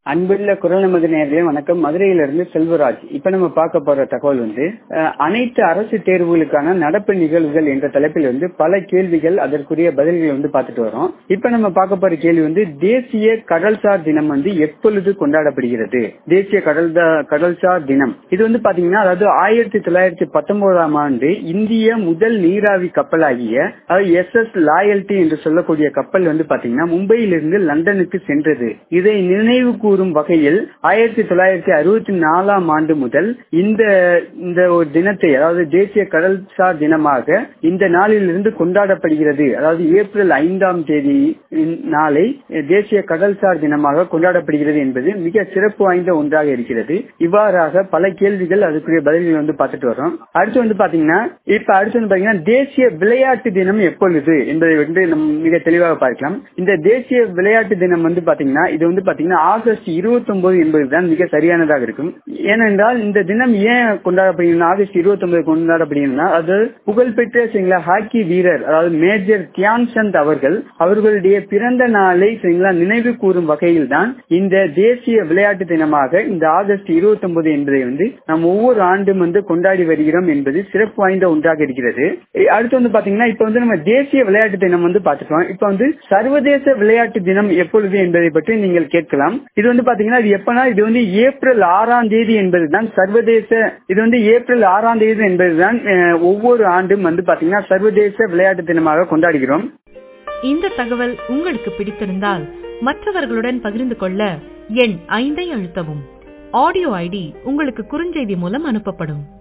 அன்புள்ள குரல் நமது நேர்களே வணக்கம் மதுரையிலிருந்து செல்வராஜ் இப்ப நம்ம பார்க்க போற தகவல் வந்து அஹ், அனைத்து அரசு தேர்வுகளுக்கான நடப்பு நிகழ்வுகள் என்ற தலைப்பில் வந்து பல கேள்விகள் அதற்குரிய பதில்களை வந்து பார்த்துட்டு வரோம் இப்ப நம்ம பார்க்க போற கேள்வி வந்து தேசிய கடல்சார் தினம் வந்து எப்பொழுது கொண்டாடப்படுகிறது தேசிய கடல் கடல்சார் தினம் இது வந்து பாத்தீங்கன்னா அதாவது ஆயிரத்தி தொள்ளாயிரத்தி பத்தொன்பதாம் ஆண்டு இந்திய முதல் நீராவி கப்பலாகிய அதாவது எஸ் எஸ் லாயல்டி என்று சொல்லக்கூடிய கப்பல் வந்து பாத்தீங்கன்னா மும்பையிலிருந்து லண்டனுக்கு சென்றது இதை நினைவு கூறும் வகையில் ஆயிரத்தி தொள்ளாயிரத்தி அறுபத்தி நாலாம் ஆண்டு முதல் இந்த இந்த ஒரு தினத்தை அதாவது தேசிய கடல்சார் தினமாக இந்த நாளிலிருந்து கொண்டாடப்படுகிறது அதாவது ஏப்ரல் ஐந்தாம் தேதி நாளை தேசிய கடல்சார் தினமாக கொண்டாடப்படுகிறது என்பது மிக சிறப்பு வாய்ந்த ஒன்றாக இருக்கிறது இவ்வாறாக பல கேள்விகள் அதுக்குரிய பதில்கள் வந்து பார்த்துட்டு வரோம் அடுத்து வந்து பாத்தீங்கன்னா இப்ப அடுத்து வந்து பாத்தீங்கன்னா தேசிய விளையாட்டு தினம் எப்பொழுது என்பதை வந்து நம்ம மிக தெளிவாக பார்க்கலாம் இந்த தேசிய விளையாட்டு தினம் வந்து பாத்தீங்கன்னா இது வந்து பாத்தீங்கன்னா ஆகஸ்ட் இருபத்தி ஒன்பது என்பதுதான் மிக சரியானதாக இருக்கும் ஏனென்றால் இந்த தினம் ஏன் கொண்டாடப்படுகிறது ஆகஸ்ட் இருபத்தி ஒன்பது கொண்டாடப்படுகிறதுனா அது புகழ்பெற்ற சரிங்களா ஹாக்கி வீரர் அதாவது மேஜர் தியான் சந்த் அவர்கள் அவர்களுடைய பிறந்த நாளை சரிங்களா நினைவு கூறும் வகையில் தான் இந்த தேசிய விளையாட்டு தினமாக இந்த ஆகஸ்ட் இருபத்தி ஒன்பது என்பதை வந்து நாம் ஒவ்வொரு ஆண்டும் வந்து கொண்டாடி வருகிறோம் என்பது சிறப்பு வாய்ந்த ஒன்றாக இருக்கிறது எ- அடுத்து வந்து பாத்தீங்கன்னா இப்ப வந்து நம்ம தேசிய விளையாட்டு தினம் வந்து பார்த்துட்டோம் இப்ப வந்து சர்வதேச விளையாட்டு தினம் எப்பொழுது என்பதை பற்றி நீங்கள் கேட்கலாம் இது வந்து பாத்தீங்கன்னா இது எப்பனா இது வந்து ஏப்ரல் ஆறாம் தேதி என்பதுதான் சர்வதேச இது வந்து ஏப்ரல் ஆறாம் தேதி என்பதுதான் அஹ், ஒவ்வொரு ஆண்டும் வந்து பாத்தீங்கன்னா சர்வதேச விளையாட்டு தினமாக கொண்டாடுகிறோம் இந்த தகவல் உங்களுக்கு பிடித்திருந்தால் மற்றவர்களுடன் பகிர்ந்து கொள்ள எண் ஐந்தை அழுத்தவும் ஆடியோ ஐடி உங்களுக்கு குறுஞ்செய்தி மூலம் அனுப்பப்படும்